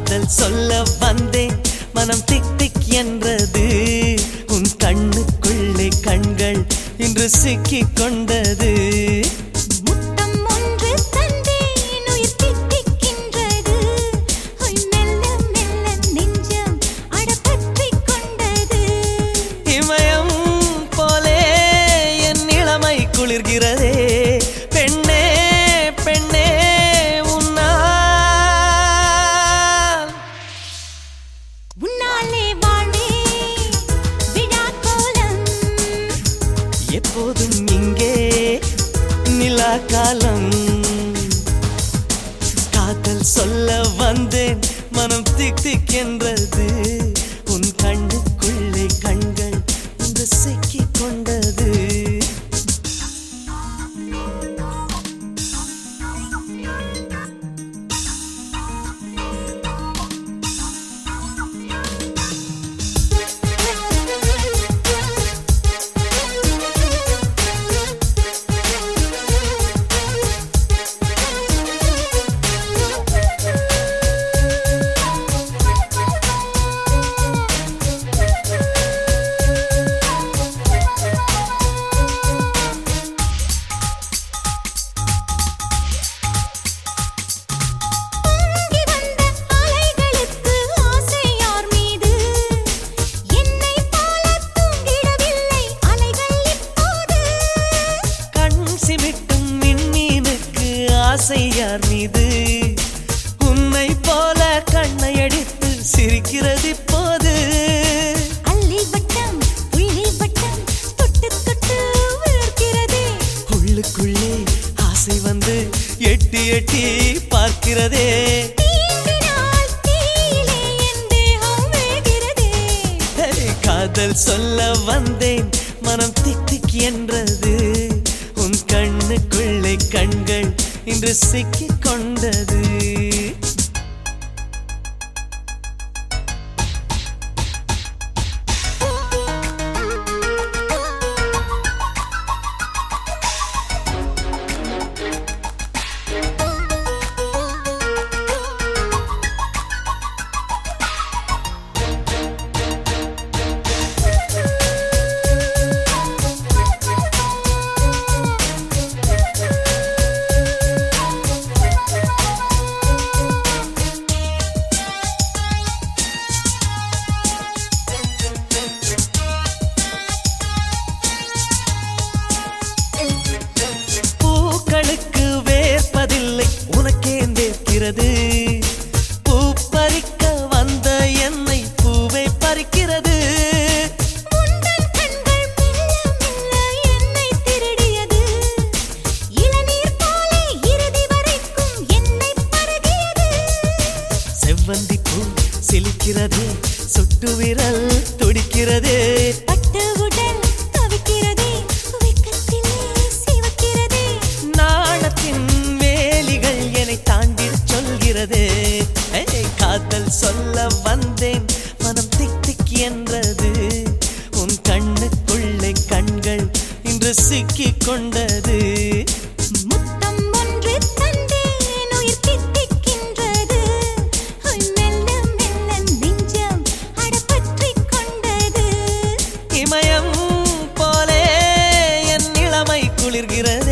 காதல் சொல்ல வந்தேன் மனம் திக் திக் என்றது உன் கண்ணுக்குள்ளே கண்கள் இன்று சிக்கிக் கொண்டது முத்தம் ஒன்று தந்தேன் உயிர் தித்திக்கின்றது உய் மெல்ல மெல்ல நெஞ்சம் அடப்பற்றிக் கொண்டது இமயம் போலே என் இளமை குளிர்கிறதே பெண்ணே பெண்ணே உன்னால் உன்னாலே வாழ்வே விழா கோலம் எப்போதும் இங்கே நிலா காலம் காதல் சொல்ல வந்தேன் மனம் திக் திக் என்றது உன் கண்ணுக்குள்ளே கண்கள் இன்று சிக்கிக் கொண்டது பொங்கி வந்த அலைகளுக்கு ஆசை யார் மீது என்னை போல தூங்கிடவில்லை அலைகள் இப்போது கண் சிமிட்டும் விண்மீனுக்கு ஆசை யார் மீது உன்னை போல கண்ணை அடித்து சிரிக்கிறது இப்போது அல்லி வட்டம் புள்ளி வட்டம் தொட்டு தொட்டு விழுக்கிறதே உள்ளுக்குள்ளே ஆசை வந்து எட்டி எட்டி பார்க்கிறதே தீண்டினால் தீயிலே என் தேகம் வேகிறதே ஹே, காதல் சொல்ல வந்தேன் மனம் திக் திக் என்றது உன் கண்ணுக்குள்ளே கண்கள் இன்று சிக்கிக் கொண்டது பூக்களுக்கு வேர்ப்பதில்லை உனக்கே வேர்க்கிறது பூ பறிக்க வந்த என்னை பூவை பறிக்கிறது உந்தன் கண்கள் மெல்ல மெல்ல என்னை திருடியது இளநீர் போலே இறுதி வரைக்கும் என்னை பருகியது செவ்வந்தி பூ சிலிக்கிறது சுட்டு விரல் துடிக்கிறது பட்டு உடல் தவிக்கிறதே வெக்கத்திலே சிவக்கிறதே நாணத்தின் வேலிகள் என்னை தாண்டி சொல்கிறது ஏய், காதல் சொல்ல வந்தேன் மனம் திக் திக் என்றது உன் கண்ணுக்குள்ளே கண்கள் இன்று சிக்கிக் கொண்டது முத்தம் ஒன்று தந்தேன் உயிர் தித்திக்கின்றது உய் மெல்ல மெல்ல நெஞ்சம் அடப்பற்றிக் கொண்டது இமயம் போலே என் இளமை குளிர்கிறது